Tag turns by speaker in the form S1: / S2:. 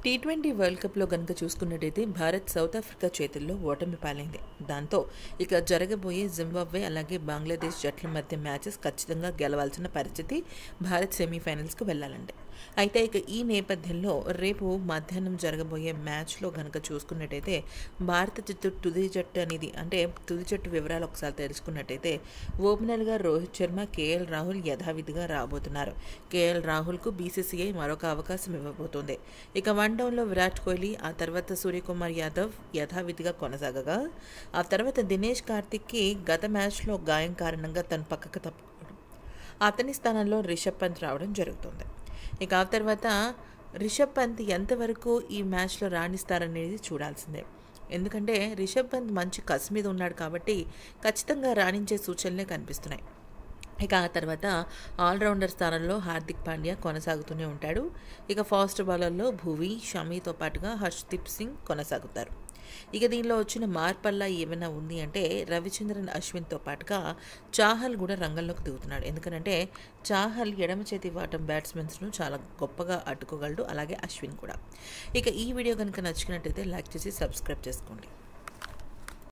S1: T twenty world కప్లో కనుక చూసుకున్నట్టయితే భారత్ సౌత్ ఆఫ్రికా చేతుల్లో ఓటమి పాలైంది దాంతో ఇక జరగబోయే జింబాబ్వే అలాగే బంగ్లాదేశ్ జట్ల మధ్య మ్యాచెస్ ఖచ్చితంగా గెలవాల్సిన పరిస్థితి భారత్ సెమీఫైనల్స్కు వెళ్ళాలంటే అయితే ఇక ఈ నేపథ్యంలో రేపు మధ్యాహ్నం జరగబోయే మ్యాచ్లో కనుక చూసుకున్నట్టయితే భారత జట్టు తుది జట్టు అనేది అంటే తుది జట్టు వివరాలు ఒకసారి తెలుసుకున్నట్టయితే ఓపెనర్గా రోహిత్ శర్మ కేఎల్ రాహుల్ యథావిధిగా రాబోతున్నారు కేఎల్ రాహుల్కు బీసీసీఐ మరొక అవకాశం ఇవ్వబోతోంది ఇక వన్ డౌన్లో విరాట్ కోహ్లీ ఆ తర్వాత సూర్యకుమార్ యాదవ్ యథావిధిగా కొనసాగగా ఆ తర్వాత దినేష్ కార్తిక్కి గత మ్యాచ్లో గాయం కారణంగా తన పక్కకు తప్పుకోవడం అతని స్థానంలో రిషబ్ పంత్ రావడం జరుగుతుంది ఇక ఆ తర్వాత రిషబ్ పంత్ ఎంతవరకు ఈ మ్యాచ్లో రాణిస్తారనేది చూడాల్సిందే ఎందుకంటే రిషబ్ పంత్ మంచి కసి మీద ఉన్నాడు కాబట్టి ఖచ్చితంగా రాణించే సూచనలే కనిపిస్తున్నాయి ఇక ఆ తర్వాత ఆల్రౌండర్ స్థానంలో హార్దిక్ పాండ్యా కొనసాగుతూనే ఉంటాడు ఇక ఫాస్ట్ బౌలర్లో భువి షమీతో పాటుగా హర్ష్దీప్ సింగ్ కొనసాగుతారు ఇక దీనిలో వచ్చిన మార్పల్లా ఏమైనా ఉంది అంటే రవిచంద్రన్ అశ్విన్తో పాటుగా చాహల్ కూడా రంగంలోకి దిగుతున్నాడు ఎందుకంటే చాహల్ ఎడమ చేతి వాటం బ్యాట్స్మెన్స్ను చాలా గొప్పగా అడ్డుకోగలడు అలాగే అశ్విన్ కూడా ఇక ఈ వీడియో కనుక నచ్చినట్టయితే లైక్ చేసి సబ్స్క్రైబ్ చేసుకోండి